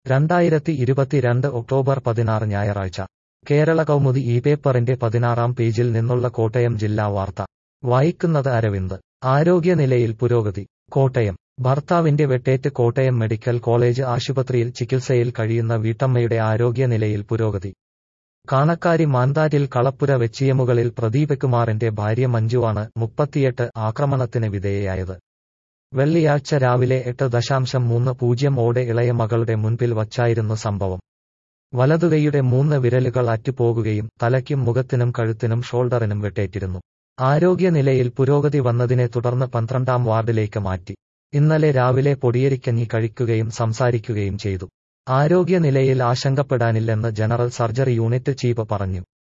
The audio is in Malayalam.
രണ്ടായിരത്തി ഇരുപത്തിരണ്ട് ഒക്ടോബർ പതിനാറ് ഞായറാഴ്ച കേരള കൗമുദി ഈ പേപ്പറിന്റെ പതിനാറാം പേജിൽ നിന്നുള്ള കോട്ടയം ജില്ലാ വാർത്ത വായിക്കുന്നത് അരവിന്ദ് ആരോഗ്യനിലയിൽ പുരോഗതി കോട്ടയം ഭർത്താവിന്റെ വെട്ടേറ്റ് കോട്ടയം മെഡിക്കൽ കോളേജ് ആശുപത്രിയിൽ ചികിത്സയിൽ കഴിയുന്ന വീട്ടമ്മയുടെ ആരോഗ്യനിലയിൽ പുരോഗതി കാണക്കാരി മാന്താറ്റിൽ കളപ്പുര വെച്ചിയമുകളിൽ പ്രദീപ് കുമാറിന്റെ ഭാര്യ മഞ്ജുവാണ് മുപ്പത്തിയെട്ട് ആക്രമണത്തിന് വിധേയയായത് വെള്ളിയാഴ്ച രാവിലെ എട്ട് ദശാംശം മൂന്ന് പൂജ്യം ഓടെ ഇളയ മകളുടെ മുൻപിൽ വച്ചായിരുന്നു സംഭവം വലതുകൈയുടെ മൂന്ന് വിരലുകൾ അറ്റുപോകുകയും തലയ്ക്കും മുഖത്തിനും കഴുത്തിനും ഷോൾഡറിനും വെട്ടേറ്റിരുന്നു ആരോഗ്യനിലയിൽ പുരോഗതി വന്നതിനെ തുടർന്ന് പന്ത്രണ്ടാം വാർഡിലേക്ക് മാറ്റി ഇന്നലെ രാവിലെ പൊടിയരിക്കഞ്ഞി കഴിക്കുകയും സംസാരിക്കുകയും ചെയ്തു ആരോഗ്യനിലയിൽ ആശങ്കപ്പെടാനില്ലെന്ന് ജനറൽ സർജറി യൂണിറ്റ് ചീഫ് പറഞ്ഞു